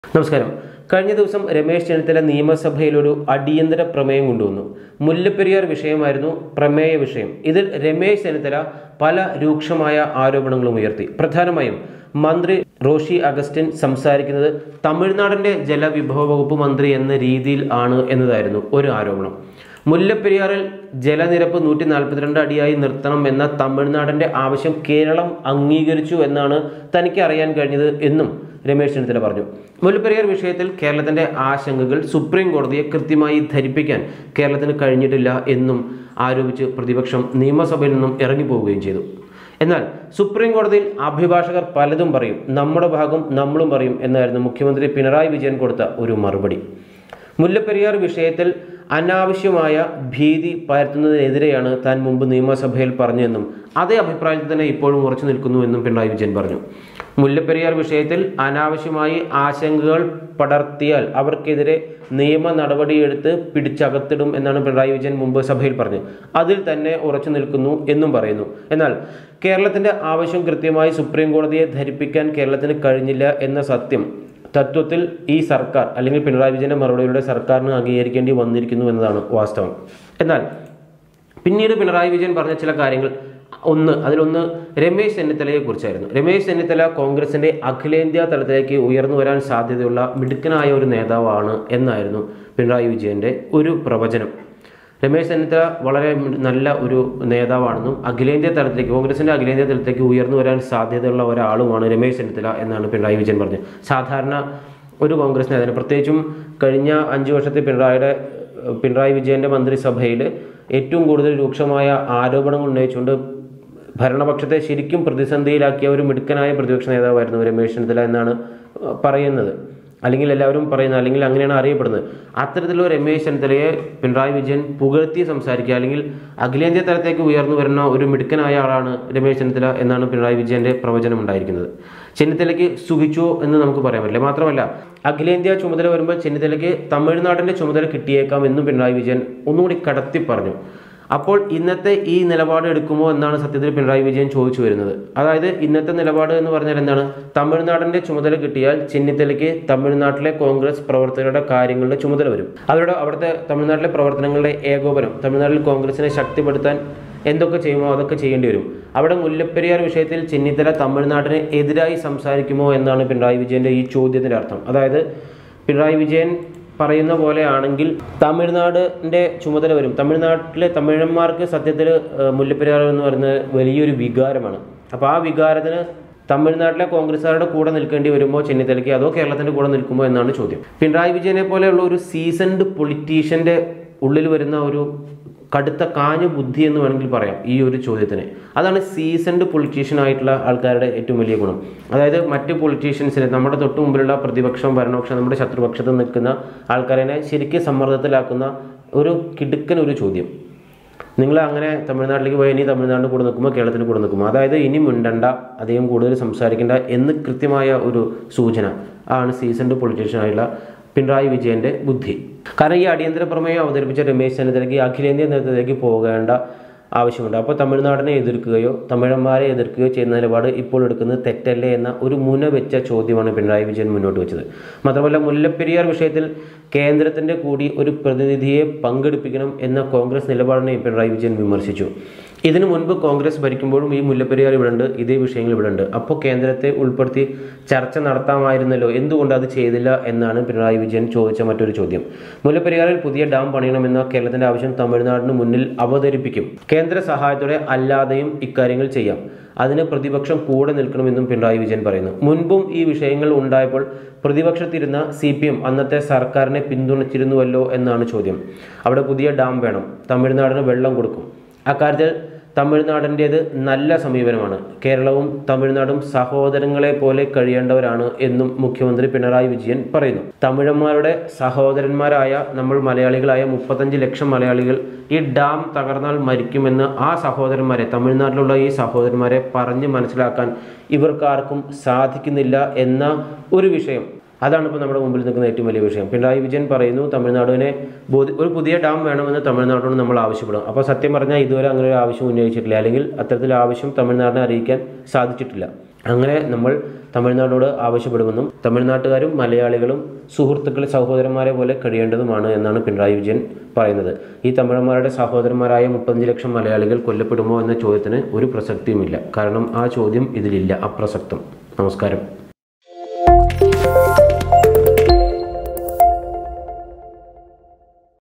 നമസ്കാരം കഴിഞ്ഞ ദിവസം രമേശ് ചെന്നിത്തല നിയമസഭയിൽ ഒരു അടിയന്തര പ്രമേയം കൊണ്ടുവന്നു മുല്ലപ്പെരിയാർ വിഷയമായിരുന്നു പ്രമേയ വിഷയം ഇതിൽ രമേശ് ചെന്നിത്തല പല രൂക്ഷമായ ആരോപണങ്ങളും ഉയർത്തി പ്രധാനമായും മന്ത്രി റോഷി അഗസ്റ്റിൻ സംസാരിക്കുന്നത് തമിഴ്നാടിന്റെ ജലവിഭവ വകുപ്പ് മന്ത്രി എന്ന രീതിയിൽ ആണ് എന്നതായിരുന്നു ഒരു ആരോപണം മുല്ലപ്പെരിയാറിൽ ജലനിരപ്പ് നൂറ്റി നാൽപ്പത്തിരണ്ട് അടിയായി നിർത്തണം എന്ന തമിഴ്നാടിന്റെ ആവശ്യം കേരളം അംഗീകരിച്ചു എന്നാണ് തനിക്ക് അറിയാൻ കഴിഞ്ഞത് എന്നും രമേശ് ചെന്നിത്തല പറഞ്ഞു മുല്ലപ്പെരിയാർ വിഷയത്തിൽ കേരളത്തിന്റെ ആശങ്കകൾ സുപ്രീം കോടതിയെ കൃത്യമായി ധരിപ്പിക്കാൻ കേരളത്തിന് കഴിഞ്ഞിട്ടില്ല എന്നും ആരോപിച്ച് പ്രതിപക്ഷം നിയമസഭയിൽ നിന്നും ഇറങ്ങിപ്പോവുകയും ചെയ്തു എന്നാൽ സുപ്രീം കോടതിയിൽ അഭിഭാഷകർ പലതും പറയും നമ്മുടെ ഭാഗം നമ്മളും പറയും എന്നായിരുന്നു മുഖ്യമന്ത്രി പിണറായി വിജയൻ കൊടുത്ത ഒരു മറുപടി മുല്ലപ്പെരിയാർ വിഷയത്തിൽ അനാവശ്യമായ ഭീതി പരത്തുന്നതിനെതിരെയാണ് താൻ മുമ്പ് നിയമസഭയിൽ പറഞ്ഞതെന്നും അതേ അഭിപ്രായത്തിൽ തന്നെ ഇപ്പോഴും ഉറച്ചു നിൽക്കുന്നുവെന്നും പിണറായി വിജയൻ പറഞ്ഞു മുല്ലപ്പെരിയാർ വിഷയത്തിൽ അനാവശ്യമായി ആശങ്കകൾ പടർത്തിയാൽ അവർക്കെതിരെ നിയമ നടപടിയെടുത്ത് പിടിച്ചകത്തിടും എന്നാണ് പിണറായി വിജയൻ മുമ്പ് സഭയിൽ പറഞ്ഞത് അതിൽ തന്നെ ഉറച്ചു നിൽക്കുന്നു എന്നും പറയുന്നു എന്നാൽ കേരളത്തിന്റെ ആവശ്യം കൃത്യമായി സുപ്രീം കോടതിയെ ധരിപ്പിക്കാൻ കേരളത്തിന് കഴിഞ്ഞില്ല എന്ന സത്യം തത്വത്തിൽ ഈ സർക്കാർ അല്ലെങ്കിൽ പിണറായി വിജയന്റെ മറുപടിയുടെ സർക്കാരിന് അംഗീകരിക്കേണ്ടി വന്നിരിക്കുന്നു എന്നതാണ് വാസ്തവം എന്നാൽ പിന്നീട് പിണറായി വിജയൻ പറഞ്ഞ ചില കാര്യങ്ങൾ ഒന്ന് അതിലൊന്ന് രമേശ് ചെന്നിത്തലയെ കുറിച്ചായിരുന്നു രമേശ് ചെന്നിത്തല കോൺഗ്രസിന്റെ അഖിലേന്ത്യാ തലത്തിലേക്ക് ഉയർന്നു വരാൻ സാധ്യതയുള്ള മിടുക്കനായ ഒരു നേതാവാണ് എന്നായിരുന്നു പിണറായി വിജയന്റെ ഒരു പ്രവചനം രമേശ് ചെന്നിത്തല വളരെ നല്ല ഒരു നേതാവാണെന്നും അഖിലേന്ത്യാ തലത്തിലേക്ക് കോൺഗ്രസിന്റെ അഖിലേന്ത്യാ തലത്തിലേക്ക് ഉയർന്നു വരാൻ സാധ്യതയുള്ള ഒരാളുമാണ് രമേശ് ചെന്നിത്തല എന്നാണ് പിണറായി വിജയൻ പറഞ്ഞത് സാധാരണ ഒരു കോൺഗ്രസ് നേതാവിന് പ്രത്യേകിച്ചും കഴിഞ്ഞ അഞ്ച് വർഷത്തെ പിണറായിയുടെ പിണറായി വിജയന്റെ മന്ത്രിസഭയിൽ ഏറ്റവും കൂടുതൽ രൂക്ഷമായ ആരോപണങ്ങൾ ഉന്നയിച്ചുകൊണ്ട് ഭരണപക്ഷത്തെ ശരിക്കും പ്രതിസന്ധിയിലാക്കിയ ഒരു മിടുക്കനായ പ്രതിപക്ഷ നേതാവായിരുന്നു രമേശ് ചെന്നിത്തല എന്നാണ് പറയുന്നത് അല്ലെങ്കിൽ എല്ലാവരും പറയുന്നത് അല്ലെങ്കിൽ അങ്ങനെയാണ് അറിയപ്പെടുന്നത് അത്തരത്തിലുള്ള രമേശ് ചെന്നിത്തലയെ പിണറായി വിജയൻ പുകഴ്ത്തി സംസാരിക്കുക അല്ലെങ്കിൽ അഖിലേന്ത്യാ തലത്തേക്ക് ഉയർന്നു വരുന്ന ഒരു മിടുക്കനായ ആളാണ് രമേശ് ചെന്നിത്തല എന്നാണ് പിണറായി വിജയന്റെ പ്രവചനം ഉണ്ടായിരിക്കുന്നത് ചെന്നിത്തലയ്ക്ക് സുഖിച്ചോ എന്ന് നമുക്ക് പറയാൻ പറ്റില്ല മാത്രമല്ല അഖിലേന്ത്യാ ചുമതല വരുമ്പോൾ ചെന്നിത്തലയ്ക്ക് തമിഴ്നാടിന്റെ ചുമതല കിട്ടിയേക്കാം എന്നും പിണറായി വിജയൻ ഒന്നുകൂടി കടത്തി പറഞ്ഞു അപ്പോൾ ഇന്നത്തെ ഈ നിലപാട് എടുക്കുമോ എന്നാണ് സത്യത്തിൽ പിണറായി വിജയൻ ചോദിച്ചു വരുന്നത് അതായത് ഇന്നത്തെ നിലപാട് എന്ന് പറഞ്ഞാൽ എന്താണ് തമിഴ്നാടിന്റെ ചുമതല കിട്ടിയാൽ ചെന്നിത്തലയ്ക്ക് തമിഴ്നാട്ടിലെ കോൺഗ്രസ് പ്രവർത്തകരുടെ കാര്യങ്ങളുടെ ചുമതല വരും അവരുടെ അവിടുത്തെ തമിഴ്നാട്ടിലെ പ്രവർത്തനങ്ങളുടെ ഏകോപനം തമിഴ്നാട്ടിൽ കോൺഗ്രസിനെ ശക്തിപ്പെടുത്താൻ എന്തൊക്കെ ചെയ്യുമോ അതൊക്കെ ചെയ്യേണ്ടി വരും അവിടെ മുല്ലപ്പെരിയാർ വിഷയത്തിൽ ചെന്നിത്തല തമിഴ്നാടിന് എതിരായി സംസാരിക്കുമോ എന്നാണ് പിണറായി വിജയന്റെ ഈ ചോദ്യത്തിന്റെ അർത്ഥം അതായത് പിണറായി വിജയൻ പറയുന്ന പോലെ ആണെങ്കിൽ തമിഴ്നാടിൻ്റെ ചുമതല വരും തമിഴ്നാട്ടിലെ തമിഴന്മാർക്ക് സത്യത്തിൽ മുല്ലപ്പെരിയാർ എന്ന് പറയുന്നത് വലിയൊരു വികാരമാണ് അപ്പോൾ ആ വികാരത്തിന് തമിഴ്നാട്ടിലെ കോൺഗ്രസ്സുകാരുടെ കൂടെ നിൽക്കേണ്ടി വരുമ്പോൾ ചെന്നിത്തലയ്ക്ക് അതോ കേരളത്തിൻ്റെ കൂടെ നിൽക്കുമോ എന്നാണ് ചോദ്യം പിണറായി വിജയനെ പോലെയുള്ള ഒരു സീസൺഡ് പൊളിറ്റീഷ്യൻ്റെ ഉള്ളിൽ വരുന്ന ഒരു കടുത്ത കാഞ്ഞ ബുദ്ധി എന്ന് വേണമെങ്കിൽ പറയാം ഈ ഒരു ചോദ്യത്തിന് അതാണ് സീസൺഡ് പൊളിറ്റീഷ്യൻ ആയിട്ടുള്ള ആൾക്കാരുടെ ഏറ്റവും വലിയ ഗുണം അതായത് മറ്റ് പൊളിറ്റീഷ്യൻസിനെ നമ്മുടെ തൊട്ട് മുമ്പിലുള്ള പ്രതിപക്ഷം ഭരണപക്ഷം നമ്മുടെ ശത്രുപക്ഷത്ത് നിൽക്കുന്ന ആൾക്കാരെ ശരിക്കും സമ്മർദ്ദത്തിലാക്കുന്ന ഒരു കിടുക്കൻ ഒരു ചോദ്യം നിങ്ങൾ അങ്ങനെ തമിഴ്നാട്ടിലേക്ക് പോയി ഇനി തമിഴ്നാടിന് കൂടെ നിൽക്കുമ്പോൾ കേരളത്തിന് കൂടെ നിൽക്കുമ്പോൾ അതായത് ഇനി മിണ്ടണ്ട അധികം കൂടുതൽ സംസാരിക്കേണ്ട എന്ന് കൃത്യമായ ഒരു സൂചന ആണ് സീസൺഡ് പൊളിറ്റീഷ്യനായിട്ടുള്ള പിണറായി വിജയന്റെ ബുദ്ധി കാരണം ഈ അടിയന്തര പ്രമേയം അവതരിപ്പിച്ച രമേശ് ചെന്നിത്തലയ്ക്ക് അഖിലേന്ത്യാ നേതൃത്വത്തിലേക്ക് പോകേണ്ട ആവശ്യമുണ്ട് അപ്പോൾ തമിഴ്നാടിനെ എതിർക്കുകയോ തമിഴന്മാരെ എതിർക്കുകയോ ചെയ്യുന്ന നിലപാട് ഇപ്പോൾ എടുക്കുന്നത് തെറ്റല്ലേ എന്ന ഒരു മുന വെച്ച ചോദ്യമാണ് പിണറായി വിജയൻ മുന്നോട്ട് വെച്ചത് മാത്രമല്ല മുല്ലപ്പെരിയാർ വിഷയത്തിൽ കേന്ദ്രത്തിന്റെ കൂടി ഒരു പ്രതിനിധിയെ പങ്കെടുപ്പിക്കണം എന്ന കോൺഗ്രസ് നിലപാടിനെ പിണറായി വിജയൻ വിമർശിച്ചു ഇതിനു മുൻപ് കോൺഗ്രസ് ഭരിക്കുമ്പോഴും ഈ മുല്ലപ്പെരിയാർ ഇവിടെ ഉണ്ട് ഇതേ വിഷയങ്ങൾ ഇവിടെ ഉണ്ട് അപ്പോൾ കേന്ദ്രത്തെ ഉൾപ്പെടുത്തി ചർച്ച നടത്താമായിരുന്നല്ലോ എന്തുകൊണ്ട് അത് ചെയ്തില്ല എന്നാണ് പിണറായി വിജയൻ ചോദിച്ച മറ്റൊരു ചോദ്യം മുല്ലപ്പെരിയാറിൽ പുതിയ ഡാം പണിയണമെന്ന കേരളത്തിന്റെ ആവശ്യം തമിഴ്നാടിന് മുന്നിൽ അവതരിപ്പിക്കും കേന്ദ്ര സഹായത്തോടെ അല്ലാതെയും ഇക്കാര്യങ്ങൾ ചെയ്യാം അതിന് പ്രതിപക്ഷം കൂടെ നിൽക്കണമെന്നും പിണറായി വിജയൻ പറയുന്നു മുൻപും ഈ വിഷയങ്ങൾ ഉണ്ടായപ്പോൾ പ്രതിപക്ഷത്തിരുന്ന സി പി എം അന്നത്തെ സർക്കാരിനെ പിന്തുണച്ചിരുന്നുവല്ലോ എന്നാണ് ചോദ്യം അവിടെ പുതിയ ഡാം വേണം തമിഴ്നാടിന് വെള്ളം കൊടുക്കും അക്കാര്യത്തിൽ തമിഴ്നാടിൻ്റേത് നല്ല സമീപനമാണ് കേരളവും തമിഴ്നാടും സഹോദരങ്ങളെ പോലെ കഴിയേണ്ടവരാണ് എന്നും മുഖ്യമന്ത്രി പിണറായി വിജയൻ പറയുന്നു തമിഴന്മാരുടെ സഹോദരന്മാരായ നമ്മൾ മലയാളികളായ മുപ്പത്തഞ്ച് ലക്ഷം മലയാളികൾ ഈ ഡാം തകർന്നാൽ മരിക്കുമെന്ന് ആ സഹോദരന്മാരെ തമിഴ്നാട്ടിലുള്ള ഈ സഹോദരന്മാരെ പറഞ്ഞ് മനസ്സിലാക്കാൻ ഇവർക്കാർക്കും സാധിക്കുന്നില്ല എന്ന ഒരു വിഷയം അതാണ് ഇപ്പോൾ നമ്മുടെ മുമ്പിൽ നിൽക്കുന്ന ഏറ്റവും വലിയ വിഷയം പിണറായി വിജയൻ പറയുന്നു തമിഴ്നാടിനെ ബോധി ഒരു പുതിയ ഡാം വേണമെന്ന് തമിഴ്നാടിനോട് നമ്മൾ ആവശ്യപ്പെടും അപ്പോൾ സത്യം പറഞ്ഞാൽ ഇതുവരെ അങ്ങനെ ഒരു ആവശ്യം ഉന്നയിച്ചിട്ടില്ല അല്ലെങ്കിൽ അത്തരത്തിൽ ആവശ്യം തമിഴ്നാടിനെ അറിയിക്കാൻ സാധിച്ചിട്ടില്ല അങ്ങനെ നമ്മൾ തമിഴ്നാടോട് ആവശ്യപ്പെടുമെന്നും തമിഴ്നാട്ടുകാരും മലയാളികളും സുഹൃത്തുക്കളെ സഹോദരന്മാരെ പോലെ കഴിയേണ്ടതുമാണ് എന്നാണ് പിണറായി വിജയൻ പറയുന്നത് ഈ തമിഴന്മാരുടെ സഹോദരന്മാരായ മുപ്പത്തഞ്ച് ലക്ഷം മലയാളികൾ കൊല്ലപ്പെടുമോ എന്ന ചോദ്യത്തിന് ഒരു പ്രസക്തിയുമില്ല കാരണം ആ ചോദ്യം ഇതിലില്ല അപ്രസക്തം നമസ്കാരം